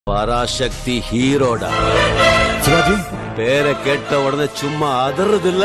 பராசக்தி ஹீரோடா சிவாஜி பேரை கேட்ட உடனே சும்மா அதறது இல்ல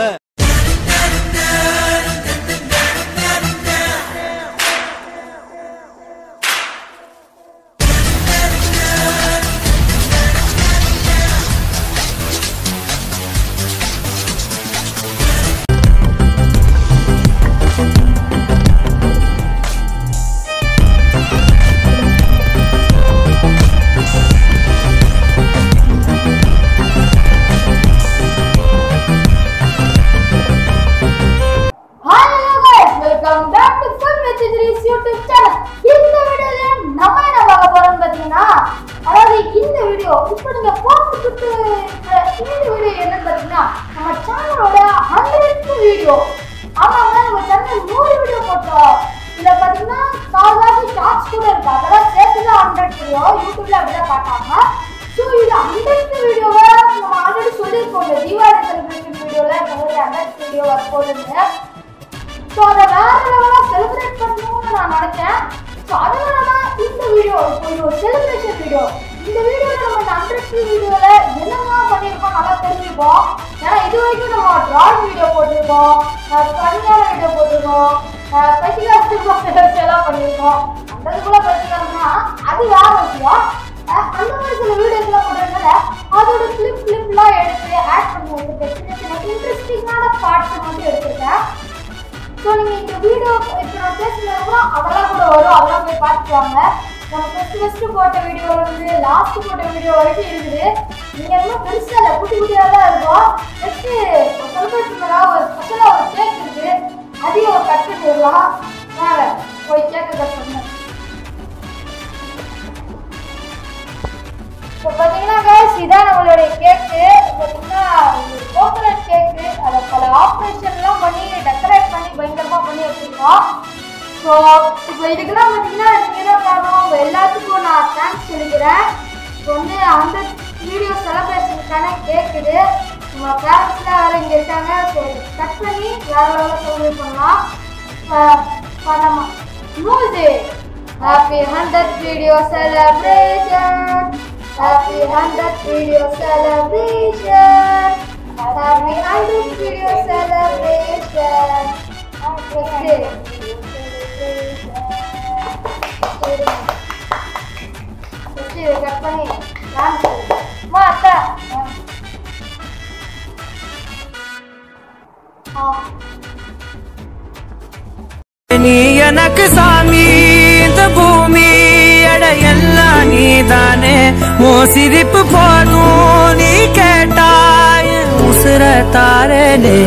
hello guys welcome back to fun with threes YouTube channel இந்த வீடியோல நம்ம என்ன பார்க்க போறோம்னு பாத்தீங்கன்னா அதாவது இந்த வீடியோ இப்போ நீங்க பார்த்துட்டு இருக்கிற இந்த வீடியோ என்னன்னு பாத்தீங்கன்னா நம்ம சேனலோட 100th வீடியோ ஆமாங்க நம்ம சேனல் நூறு வீடியோ போட்டோம் இதுல பாத்தீங்கன்னா கால்வாசி ஷார்ட்ஸ் கூட இருக்கு அதெல்லாம் சேர்த்து தான் ஹண்ட்ரட் வீடியோ யூடியூப்ல அப்படிதான் காட்டாங்க ஸோ இது ஹண்ட்ரட் வீடியோவை நம்ம ஆல்ரெடி சொல்லியிருக்கோம் இந்த தீபாவளி செலிப்ரேஷன் வீடியோல இந்த மாதிரி ஹண்ட்ரட் வீடியோ வரப்போகுதுன்னு ஸோ அதை வேற லெவலாக செலிப்ரேட் பண்ணணும்னு நான் நினைச்சேன் ஸோ அதனால தான் இந்த வீடியோ இப்போ இது ஒரு செலிப்ரேஷன் வீடியோ இந்த வீடியோவில் நம்ம இந்த ஹண்ட்ரட் வீடியோவில் என்னெல்லாம் பண்ணியிருக்கோம் நல்லா தெரிஞ்சுப்போம் ஏன்னா இது வரைக்கும் நம்ம ட்ராயிங் வீடியோ போட்டிருக்கோம் கல்யாண வீடியோ போட்டிருக்கோம் பைத்திகாஸ்ட் எல்லாம் பண்ணியிருக்கோம் அந்த இதுக்குள்ள பைத்திகாரம்னா அது வேற விஷயம் அஹ் அந்த மாதிரி சில வீடியோஸ்லாம் போடுறதுனால அதோட கிளிப் கிளிப்லாம் எடுத்து ஆட் பண்ணி வச்சுருக்கேன் சின்ன சின்ன இன்ட்ரெஸ்டிங்கான பார்ட்ஸ் மட்டும் எடுத்திருக்கேன் ஸோ நீங்கள் இந்த வீடியோ இப்போ நான் பேசுனதுனா அதெல்லாம் கூட வரும் அதெல்லாம் போய் பார்த்துக்குவாங்க நம்ம ஃபஸ்ட்டு ஃபஸ்ட்டு போட்ட வீடியோல இருந்து லாஸ்ட் போட்ட வீடியோ வரைக்கும் இருக்குது நீங்கள் எதுவும் பெருசாக இல்லை குட்டி குட்டியாக தான் இருக்கும் நெக்ஸ்ட்டு செலிப்ரேட் பண்ணா ஒரு ஸ்பெஷலாக ஒரு கேக் இருக்குது அதையும் ஒரு கட் பண்ணிடலாம் வாங்க போய் கேக்கை கட் பண்ணுங்க இப்போ பார்த்தீங்கன்னா கைஸ் இதான் நம்மளுடைய கேக்கு பார்த்தீங்கன்னா கோகனட் கேக்கு அதை பல ஆப்ரேஷன்லாம் பண்ணி டெக்கரேட் பண்ணி பயங்கரமாக பண்ணி வச்சுருக்கோம் ஸோ இப்போ இதுக்கெல்லாம் பார்த்தீங்கன்னா நீங்கள் தான் காரணம் உங்கள் எல்லாத்துக்கும் நான் தேங்க்ஸ் சொல்லிக்கிறேன் இப்போ வந்து அந்த வீடியோ செலப்ரேஷனுக்கான கேக் இது நம்ம பேரண்ட்ஸ்லாம் வேறு இங்கே இருக்காங்க ஸோ கட் பண்ணி வேறு லெவலில் செலிப்ரேட் பண்ணலாம் பண்ணமா மூது happy hundred video celebration happy hundred video celebration happy hundred video celebration cut பண்ணி டான்ஸ் அம்மா அத்தை ஆ நீ எனக்கு சாமி இந்த பூமி எடையெல்லாம் நீதானே மோ சிரிப்பு போதும் நீ கேட்டாய் உசுர தாரனே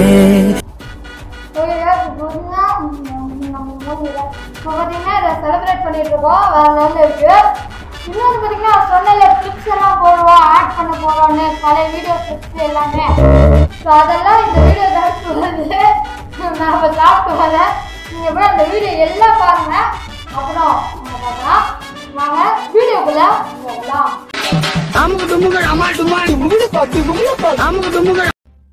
செலிப்ரேட் பண்ணிட்டு இருக்கோம் வேற லெவலில் இருக்கு இன்னொன்று பார்த்தீங்கன்னா சொன்னல கிளிப்ஸ் எல்லாம் போடுவோம் ஆட் பண்ண போறோம்னு பழைய வீடியோ கிளிப்ஸ் எல்லாமே ஸோ அதெல்லாம் இந்த வீடியோ தான் வருது நாம சாப்பிட்டு வர நீங்கள் போய் அந்த வீடியோ எல்லாம் பாருங்க அப்புறம் நம்ம பார்க்கலாம் வாங்க வீடியோக்குள்ள போகலாம் அமுக்கு துமுகள் அம்மா டுமாள் அமுக்கு துமுகள்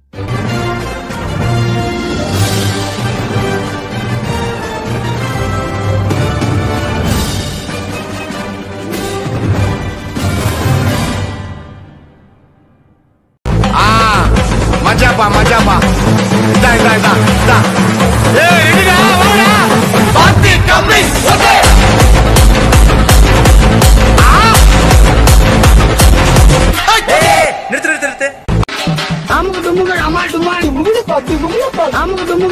ஆ மஜாப்பா மஜாப்பா இதா இதா இதா இதா ஏய் இடிடா வாடா பாத்தி கம்மி ஓகே நிறுத்து நிறுத்து நிறுத்து அமுக்கு துமுகள் அம்மா டுமாள் அமுக்கு துமுகள்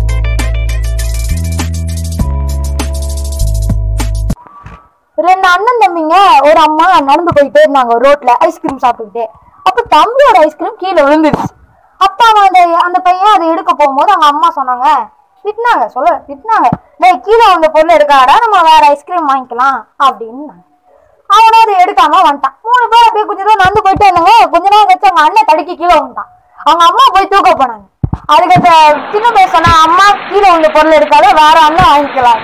ரெண்டு அண்ணன் தம்பிங்க ஒரு அம்மா நடந்து போயிட்டே இருந்தாங்க ரோட்ல ஐஸ்கிரீம் சாப்பிட்டுக்கிட்டே அப்ப தம்பியோட ஐஸ்கிரீம் கீழே விழுந்துருச்சு அப்ப அவன் அந்த அந்த பையன் அதை எடுக்க போகும்போது அவங்க அம்மா சொன்னாங்க திட்டினாங்க சொல்ல திட்டினாங்க டேய் கீழே வந்த பொருள் எடுக்காடா நம்ம வேற ஐஸ்கிரீம் வாங்கிக்கலாம் அப்படின்னு அவனும் அதை எடுக்காம வந்துட்டான் மூணு பேர் அப்படியே கொஞ்சம் தூரம் நடந்து போயிட்டே இருந்தாங்க கொஞ்ச நேரம் கழிச்சு அவங்க அண்ணன் தடுக்கி கீழே வந்துட்டான் அவங்க அம்மா போய் தூக்க போனாங்க அதுக்கு அந்த சின்ன பையன் சொன்னா அம்மா கீழே வந்த பொருள் எடுக்காத வேற அண்ணன் வாங்கிக்கலாம்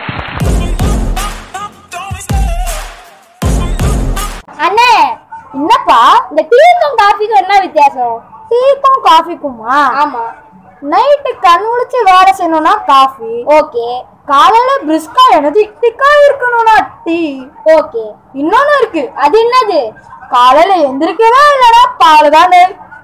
அண்ணே என்னப்பா இந்த டீக்கும் காஃபிக்கும் என்ன வித்தியாசம் டீக்கும் காஃபிக்குமா ஆமா நைட்டு கண் முழிச்சு வேலை செய்யணும்னா காஃபி ஓகே காலையில பிரிஸ்கா எனர்ஜெட்டிக்கா இருக்கணும்னா டீ ஓகே இன்னொன்னு இருக்கு அது என்னது காலையில எந்திரிக்கவே இல்லைன்னா பால் தானே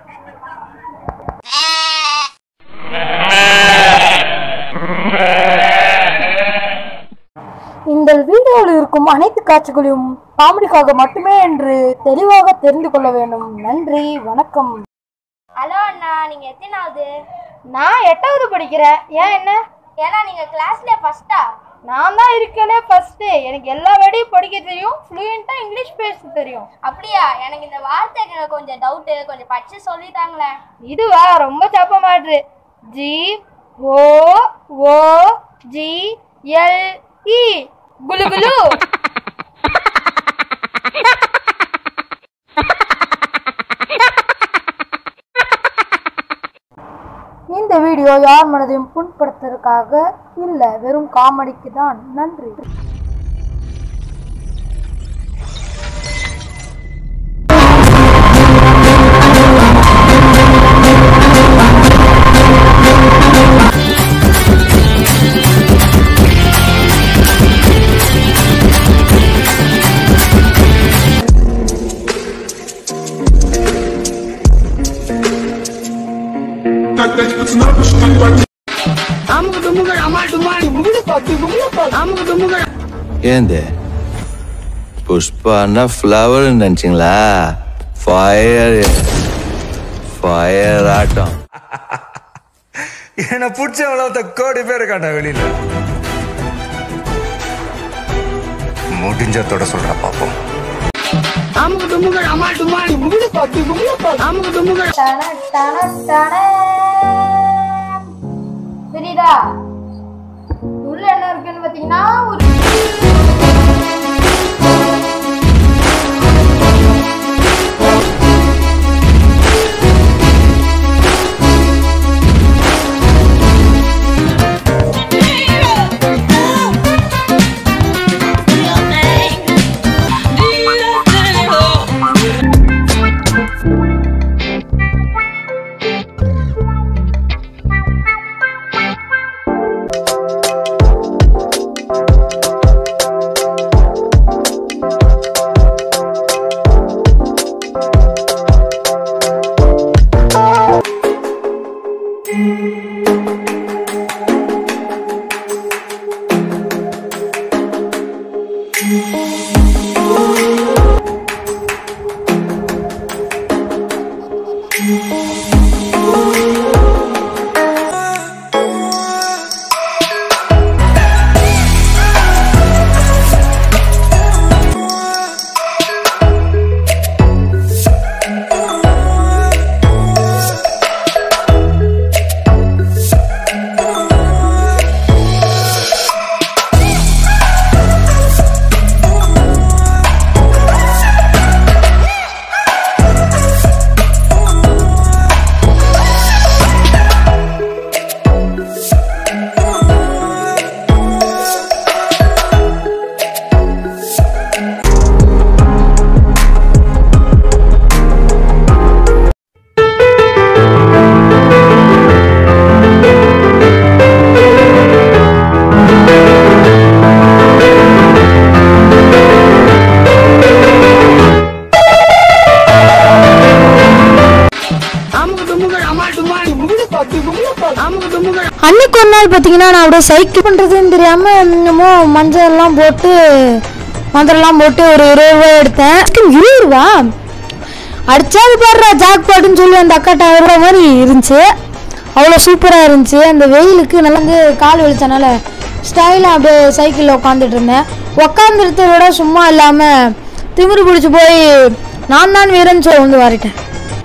இந்த வீடியோவில் இருக்கும் அனைத்து காட்சிகளையும் காமெடிக்காக மட்டுமே என்று தெளிவாக தெரிந்து கொள்ள வேண்டும் நன்றி வணக்கம் ஹலோ அண்ணா நீங்க எத்தனாவது நான் எட்டாவது படிக்கிறேன் ஏன் என்ன ஏன்னா நீங்க கிளாஸ்ல ஃபர்ஸ்டா நான் தான் இருக்கேனே ஃபர்ஸ்ட் எனக்கு எல்லா வேடையும் படிக்க தெரியும் ஃப்ளூயண்டா இங்கிலீஷ் பேச தெரியும் அப்படியா எனக்கு இந்த வார்த்தைக்கு கொஞ்சம் டவுட்டு கொஞ்சம் படிச்சு சொல்லித்தாங்களேன் இதுவா ரொம்ப தப்ப மாட்டு G O O G L E குலு குலு இந்த வீடியோ யார் மனதையும் புண்படுத்துறதுக்காக இல்லை வெறும் காமெடிக்கு தான் நன்றி அமுக்கு டுமுகள் அமால் டுமால் அமுக்கு டுமுகள் ఏంది పుష్ప అన్న ఫ్లవర్ நினைச்சிங்களா ஃபயர் ஃபயர் ஆட்டம் என்னை பிடிச்ச உலகத்தை கோடி பேர் இருக்காண்டா வெளியில முடிஞ்சத்தோட சொல்றா பாப்போம் அமுக்கு டுமுகள் அமால் டுமால் அமுக்கு டுமுகள் டன, டன, டன. தெரியுதா உள்ள என்ன இருக்குன்னு பாத்தீங்கன்னா ஒரு அமுக்கு டுமுகள் அமால் டுமால் அமுக்கு டுமுகள் அன்னைக்கு ஒரு நாள் பார்த்தீங்கன்னா நான் அப்படியே சைக்கிள் பண்ணுறதுன்னு தெரியாமல் என்னமோ மஞ்சள் எல்லாம் போட்டு மந்திரம்லாம் போட்டு ஒரு இருபது ரூபா எடுத்தேன் இருபது ரூபா அடிச்சாது பாடுறா ஜாக் பாட்டுன்னு சொல்லி அந்த அக்காட்ட விடுற மாதிரி இருந்துச்சு அவ்வளோ சூப்பராக இருந்துச்சு அந்த வெயிலுக்கு நல்லா வந்து கால் வலிச்சனால ஸ்டைலாக அப்படியே சைக்கிளில் உட்காந்துட்டு இருந்தேன் உட்காந்துருத்த விட சும்மா இல்லாமல் திமிரு பிடிச்சி போய் நான் தான் வீரன் சொல்லி வந்து வாரிட்டேன்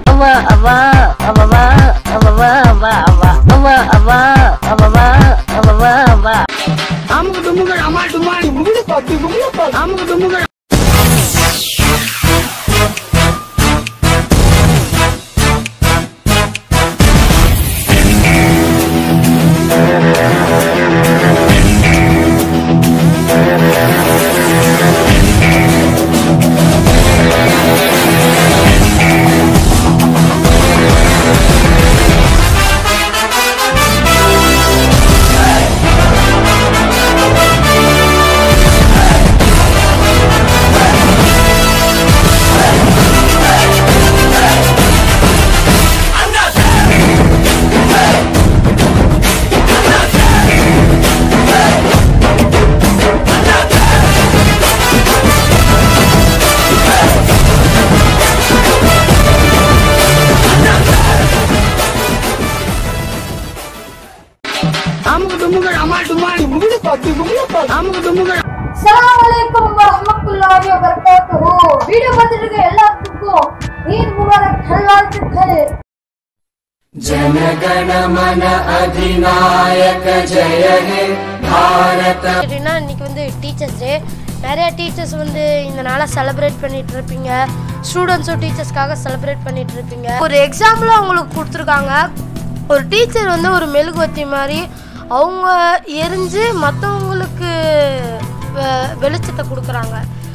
அமுக்கு டுமுகள் அமால் டுமால் அமுக்கு டுமுகள் ஆ அமுக்கு டுமுக்கு அஸ்ஸலாமு அலைக்கும் வரஹ்மத்துல்லாஹி வபரகாத்துஹு வீடியோ பார்த்துட்டு இருக்க எல்லாத்துக்கும் ஈத் முபாரக் நல்வாழ்த்துக்கள் அப்படின்னா இன்னைக்கு வந்து டீச்சர்ஸ் டே நிறைய டீச்சர்ஸ் வந்து இந்த நாளை செலிப்ரேட் பண்ணிட்டு இருப்பீங்க ஸ்டூடெண்ட்ஸும் டீச்சர்ஸ்க்காக செலிப்ரேட் பண்ணிட்டு இருப்பீங்க ஒரு எக்ஸாம்பிள் அவங்களுக்கு கொடுத்துருக்காங்க ஒரு டீச்சர் வந்து ஒரு மெழுகுவத்தி மாதிரி அவங்க எரிஞ்சு மற்றவங்களுக்கு வெளிச்சத்தை கொடுக்குறாங்க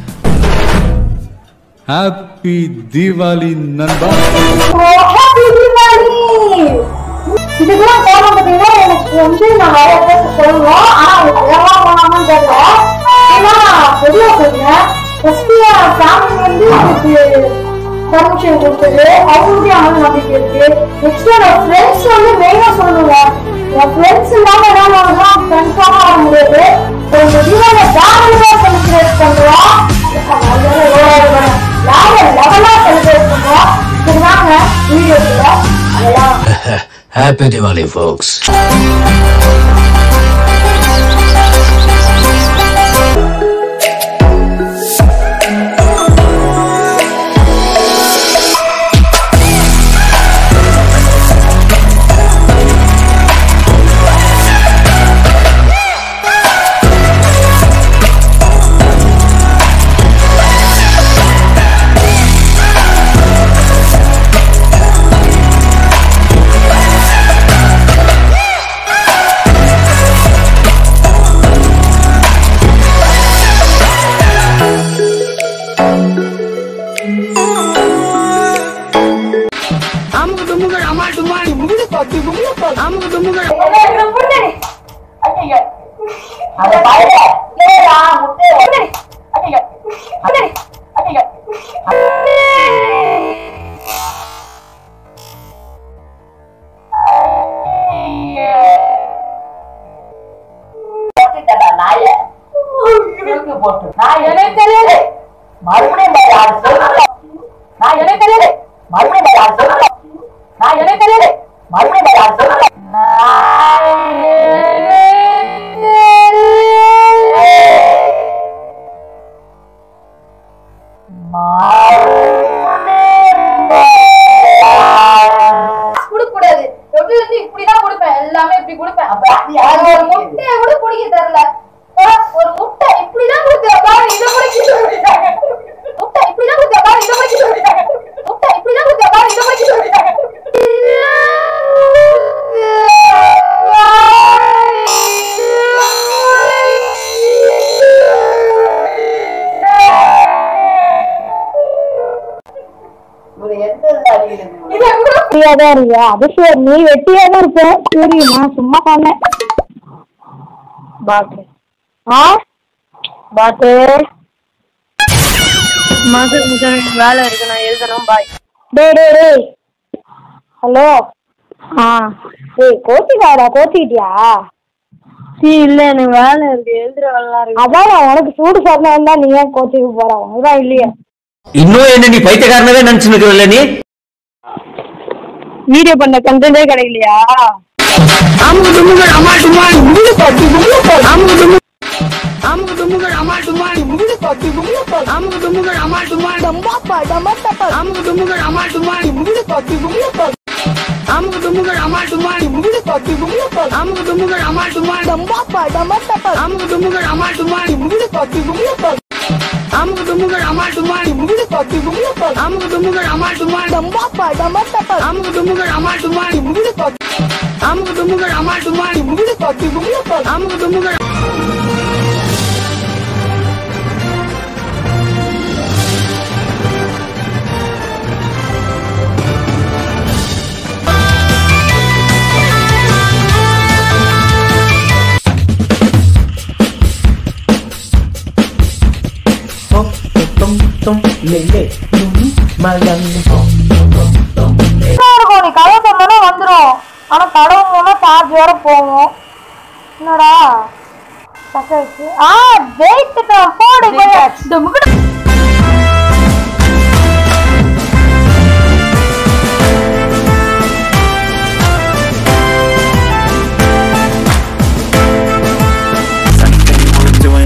ஹாப்பி தீபாவளி நண்பா ஹாப்பி தீபாவளி இதுக்கெல்லாம் காரணம் பார்த்தீங்கன்னா எனக்கு வந்து நான் நிறைய பேருக்கு சொல்லுவோம் ஆனா அவங்க எல்லாம் போனாங்கன்னு தெரியல ஏன்னா வெளியே போயிருந்தேன் ஃபர்ஸ்ட் என் ஃபேமிலி வந்து எனக்கு பர்மிஷன் கொடுத்தது அவங்களுடைய அமல் நம்பிக்கை இருக்கு நெக்ஸ்ட் என்னோட ஃப்ரெண்ட்ஸ் வந்து மெயினா சொல்லுங்க என் ஃப்ரெண்ட்ஸ் இல்லாம என்ன பண்ணலாம் கன்ஃபார்மா ஆக முடியாது ஒரு தீபாவளி ஜாலியா செலிப்ரேட் பண்றோம் வேற லெவலா செலிப்ரேட் பண்றோம் இதுதாங்க வீடியோக்குள்ள அதெல்லாம் ஹாப்பி திவாலி ஃபோக்ஸ் அமுக்கு டுமுக்கு அமால் டுமால் அமுக்கு டுமுக்கு எனக்கு தெரியாது மறுபடியும் நான் எனக்கு தெரியாது மறுபடியும் நான் எனக்கு தெரியாது மறுபடியும் குடுக்கூடாது எப்படி வந்து இப்படிதான் கொடுப்பேன் எல்லாமே இப்படி கொடுப்பேன் அது ஒரு முட்டையை கூட குடிக்க தெரியல ஆ, ஒரு முட்டை இப்படிதான் கொடுக்குற பாரு இதை குடிக்க சொல்லிட்டாங்க முட்டை இப்படிதான் கொடுக்குற பாரு இதை குடிக்க சொல்லிட்டாங்க முட்டை இப்படிதான் கொடுக்குற பாரு இதை குடிக்க சொல்லிட்டாங்க வெட்டியாதான் இருக்க அது சரி நீ வெட்டியாதான் இருப்ப சரி நான் சும்மா சொன்னேன் பாட்டு ஆ பாட்டு மகன் முதல் வேலை இருக்கு நான் எழுதணும் பாய் டேய் டேய் டேய் ஹலோ ஆ டேய் கோச்சிக்காடா கோச்சிக்கிட்டியா சீ இல்ல எனக்கு வேலை இருக்கு எழுதுற வேலை இருக்கு அதான் நான் உனக்கு சூடு சொன்னேன் தான் நீ ஏன் கோச்சிக்கு போற உனக்குதான் இல்லையே இன்னும் என்ன நீ பைத்தியக்காரனவே நினைச்சுன்னு நீ வீடியோ பண்ண கண்டே கிடைக்கலையா அமுக்கு டுமுக்கு அமால் டுமால் அமுக்கு டுமுக்கு அமுக்கு டுமுக்கு அமால் டுமால் அமுக்கு டுமுக்கு அமால் டுமால் அமுக்கு டுமுக்கு அமால் டுமால் அமுக்கு டுமுக்கு அமால் டுமால் அமுக்கு டுமுக்கு அமால் டுமால் அமுக்கு டுமுக்கு அமால் டுமால் அமுக்கு டுமுக்கு அமால் டுமால் அமுக்கு டுமுக்கு அமால் டுமால் அமுக்கு டுமுக்கு அமால் டுமால் அமுக்கு டுமுக்கு அமால் டுமால் அமுக்கு டுமுக்கு இருக்கும் நீ கதை சொன்னா வந்துரும் ஆனா கடவுள் போனா சார்ஜ் வேற போகும் என்னடா பக்க வச்சு ஆ ஜெயித்துட்டோம் போடு இந்த முகடு சட்டை முடிச்சவன்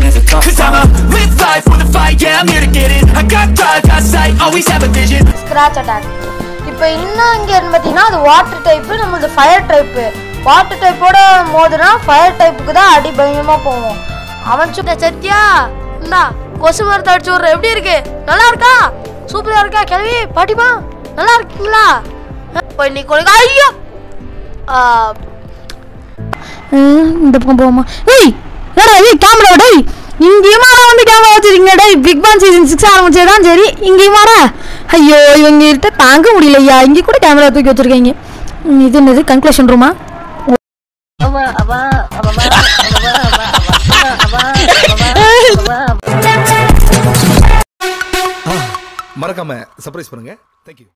ஸ்க்ராட்ச் அட்டாக் இப்போ இன்னும் இங்கே பார்த்தீங்கன்னா அது வாட்டர் டைப்பு நம்மளது ஃபயர் டைப்பு வாட்டர் டைப்போட மோதுனா ஃபயர் டைப்புக்கு தான் அடி பயங்கரமாக போவோம் அவன் சுத்த சத்தியா இந்தா கொசு மரத்தை அடிச்சு விட்ற எப்படி இருக்கு நல்லா இருக்கா சூப்பரா இருக்கா கிளவி பாட்டிமா நல்லா இருக்கீங்களா போய் நீ கொலை ஐயோ ஆ, இந்த பக்கம் போமா ஏய் ஏடா ஏய் கேமரா டேய் இங்கேயுமா வந்து கேமரா வச்சிருக்கீங்க டேய் பிக் பான் சீசன் சிக்ஸ் ஆரம்பிச்சதான் சரி இங்கேயுமாடா ஐயோ இவங்க கிட்ட தாங்க முடியலையா இங்கே கூட கேமரா தூக்கி வச்சிருக்கீங்க ம், இது என்னது கன்க்ளூஷன் ரூமா மறக்காம சர்ப்ரைஸ் பண்ணுங்க தேங்க்யூ